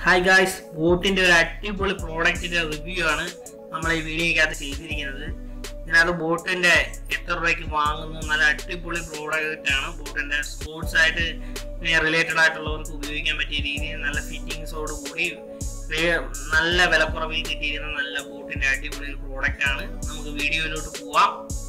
hi guys ബോട്ടിന്റെ ഒരു അടിപൊളി പ്രോഡക്റ്റിന്റെ റിവ്യൂ ആണ് നമ്മൾ ഈ വീഡിയോക്കകത്ത് ചെയ്തിരിക്കുന്നത് ഇതിനകത്ത് ബോട്ടിന്റെ എത്ര രൂപയ്ക്ക് വാങ്ങുന്നു നല്ല അടിപൊളി പ്രോഡക്റ്റ് ആണ് ബോട്ടിന്റെ സ്പോർട്സ് ആയിട്ട് റിലേറ്റഡ് ആയിട്ടുള്ളവർക്ക് ഉപയോഗിക്കാൻ പറ്റിയ രീതിയിൽ നല്ല ഫിറ്റിങ്സോട് കൂടി വേ- നല്ല വിലക്കുറവിൽ കിട്ടിയിരുന്ന നല്ല ബോട്ടിന്റെ അടിപൊളി പ്രോഡക്റ്റ് ആണ് നമുക്ക് വീഡിയോയിലോട്ട് പോവാം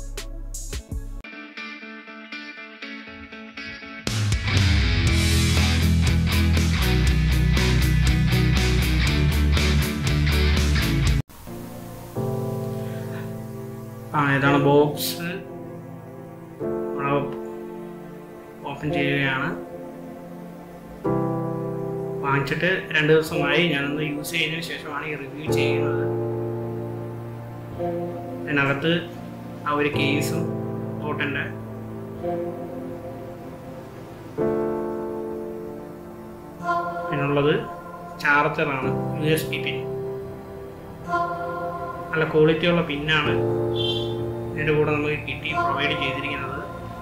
ആ ഇതാണ് ബോക്സ് ഓപ്പൺ ചെയ്യുകയാണ് വാങ്ങിച്ചിട്ട് രണ്ട് ദിവസമായി ഞാനൊന്ന് യൂസ് ചെയ്തതിന് ശേഷമാണ് ഈ റിവ്യൂ ചെയ്യുന്നത് അതിനകത്ത് ആ ഒരു കേസും ബോട്ടിൻ്റെ പിന്നുള്ളത് ചാർജറാണ് യു എസ് പി പിൻ നല്ല ക്വാളിറ്റിയുള്ള പിന്നാണ് ഇതിൻ്റെ കൂടെ നമുക്ക് കിട്ടി പ്രൊവൈഡ് ചെയ്തിരിക്കുന്നത്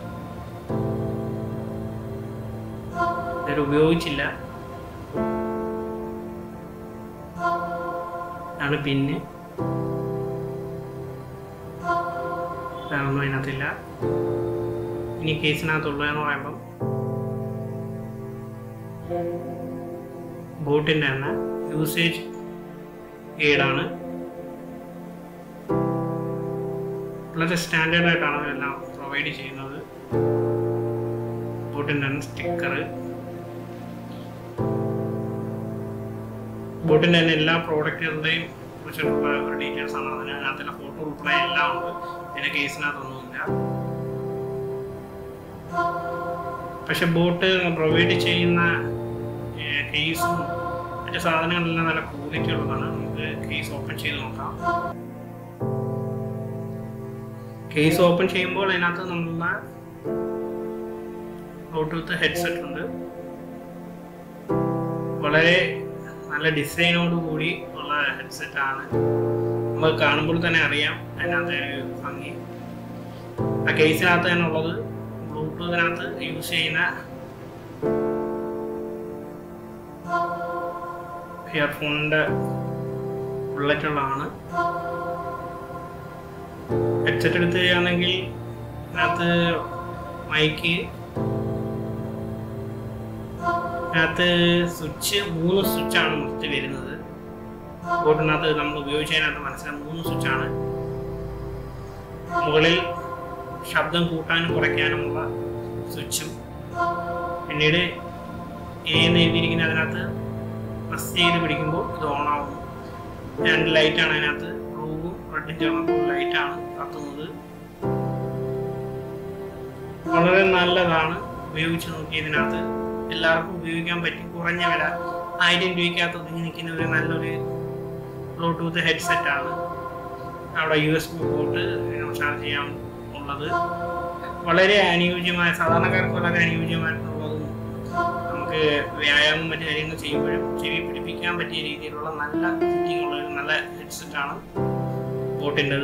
ഇത് ഉപയോഗിച്ചില്ല ആണ് പിന്ന് വേറൊന്നും അതിനകത്തില്ല ഇനി കേസിനകത്തുള്ളതെന്ന് പറയുമ്പം ബോട്ടിൻ്റെ തന്നെ യൂസേജ് ഗൈഡാണ് വളരെ സ്റ്റാൻഡേർഡ് ആയിട്ടാണ് ഇതെല്ലാം പ്രൊവൈഡ് ചെയ്യുന്നത് ബോട്ടിൻ്റെ തന്നെ സ്റ്റിക്കർ ബോട്ടിൻ്റെ തന്നെ എല്ലാ പ്രോഡക്റ്റുകളുടെയും കുറിച്ചുള്ള ഒരു ഡീറ്റെയിൽസ് ആണ് അതിന് അതിനകത്തുള്ള ഫോട്ടോ ഉൾപ്പെടെ എല്ലാം ഉണ്ട് പിന്നെ കേസിനകത്തൊന്നുമില്ല പക്ഷെ ബോട്ട് പ്രൊവൈഡ് ചെയ്യുന്ന കേസും മറ്റു സാധനങ്ങളെല്ലാം നല്ല ക്വാളിറ്റി ഉള്ളതാണ് നമുക്ക് കേസ് ഓപ്പൺ ചെയ്ത് നോക്കാം കേസ് ഓപ്പൺ ചെയ്യുമ്പോൾ അതിനകത്ത് നമ്മളുള്ള ബ്ലൂടൂത്ത് ഹെഡ്സെറ്റ് ഉണ്ട് വളരെ നല്ല ഡിസൈനോട് കൂടി ഉള്ള ഹെഡ്സെറ്റ് ആണ് നമുക്ക് കാണുമ്പോൾ തന്നെ അറിയാം അതിനകത്ത് ഒരു ഭംഗി ആ കേസിനകത്ത് തന്നെ ഉള്ളത് ബ്ലൂടൂത്തിനകത്ത് യൂസ് ചെയ്യുന്ന ഇയർഫോണിൻ്റെ ബുള്ളറ്റുകളാണ് ഹെഡ്സെറ്റ് എടുത്ത് ചെയ്യുകയാണെങ്കിൽ അതിനകത്ത് മൈക്ക് അതിനകത്ത് സ്വിച്ച് മൂന്ന് സ്വിച്ചാണ് മൊത്തത്തിൽ വരുന്നത് ബോർഡിനകത്ത് നമ്മൾ ഉപയോഗിച്ചതിനകത്ത് മനസ്സിലായി മൂന്ന് സ്വിച്ചാണ് മുകളിൽ ശബ്ദം കൂട്ടാനും കുറയ്ക്കാനുമുള്ള സ്വിച്ചും പിന്നീട് എന്ന് എഴുതിയിരിക്കുന്ന അതിനകത്ത് പ്രസ് ചെയ്ത് പിടിക്കുമ്പോൾ ഇത് ഓണാവും രണ്ട് ലൈറ്റാണ് അതിനകത്ത് ബ്ലൂവും റെഡും ചേർന്നിട്ടുള്ള ലൈറ്റാണ് കത്തുന്നത് വളരെ നല്ലതാണ് ഉപയോഗിച്ച് നോക്കി ഇതിനകത്ത് എല്ലാവർക്കും ഉപയോഗിക്കാൻ പറ്റി കുറഞ്ഞ വില ആയിരം രൂപയ്ക്കകത്ത് ഒതുങ്ങി നിൽക്കുന്ന ഒരു നല്ലൊരു ബ്ലൂടൂത്ത് ഹെഡ്സെറ്റ് ആണ് അവിടെ U S B port charge ചെയ്യാൻ ഉള്ളത് വളരെ അനുയോജ്യമായ സാധാരണക്കാർക്ക് വളരെ അനുയോജ്യമായിട്ടുള്ളതും നമുക്ക് വ്യായാമം മറ്റു കാര്യങ്ങൾ ചെയ്യുമ്പോഴും ചെവി പിടിപ്പിക്കാൻ പറ്റിയ രീതിയിലുള്ള നല്ല ഫിറ്റിംഗ് ഉള്ള ഒരു നല്ല ഹെഡ്സെറ്റ് ആണ് ബോട്ടിൻ്റെത്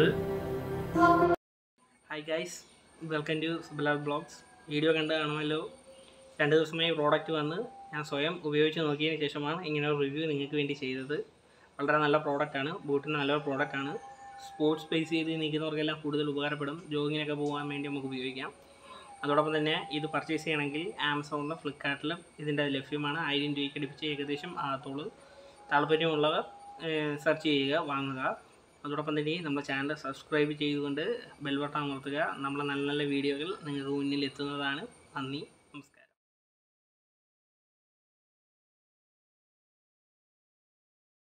hi guys welcome to Subalal blogs video കണ്ട് കാണുമല്ലോ രണ്ട് ദിവസമായി പ്രോഡക്റ്റ് വന്ന് ഞാൻ സ്വയം ഉപയോഗിച്ച് നോക്കിയതിന് ശേഷമാണ് ഇങ്ങനെ ഒരു റിവ്യൂ നിങ്ങൾക്ക് വേണ്ടി ചെയ്തത് വളരെ നല്ല പ്രോഡക്റ്റാണ് ബൂട്ടിന് നല്ലൊരു പ്രോഡക്റ്റാണ് സ്പോർട്സ് ബേസ് ചെയ്ത് നിൽക്കുന്നവർക്കെല്ലാം കൂടുതൽ ഉപകാരപ്പെടും ജോഗിങ്ങിനൊക്കെ പോകാൻ വേണ്ടി നമുക്ക് ഉപയോഗിക്കാം അതോടൊപ്പം തന്നെ ഇത് പർച്ചേസ് ചെയ്യണമെങ്കിൽ ആമസോണിലും ഫ്ലിപ്കാർട്ടിലും ഇതിൻ്റെ ലഭ്യമാണ് ആയിരം രൂപയ്ക്ക് അടുപ്പിച്ച് ഏകദേശം ആകത്തുള്ളൂ താല്പര്യമുള്ളവർ സെർച്ച് ചെയ്യുക വാങ്ങുക അതോടൊപ്പം തന്നെ നമ്മുടെ ചാനൽ സബ്സ്ക്രൈബ് ചെയ്തുകൊണ്ട് ബെൽബട്ടൺ അമർത്തുക നമ്മളെ നല്ല നല്ല വീഡിയോകൾ നിങ്ങൾക്ക് മുന്നിൽ എത്തുന്നതാണ് നന്ദി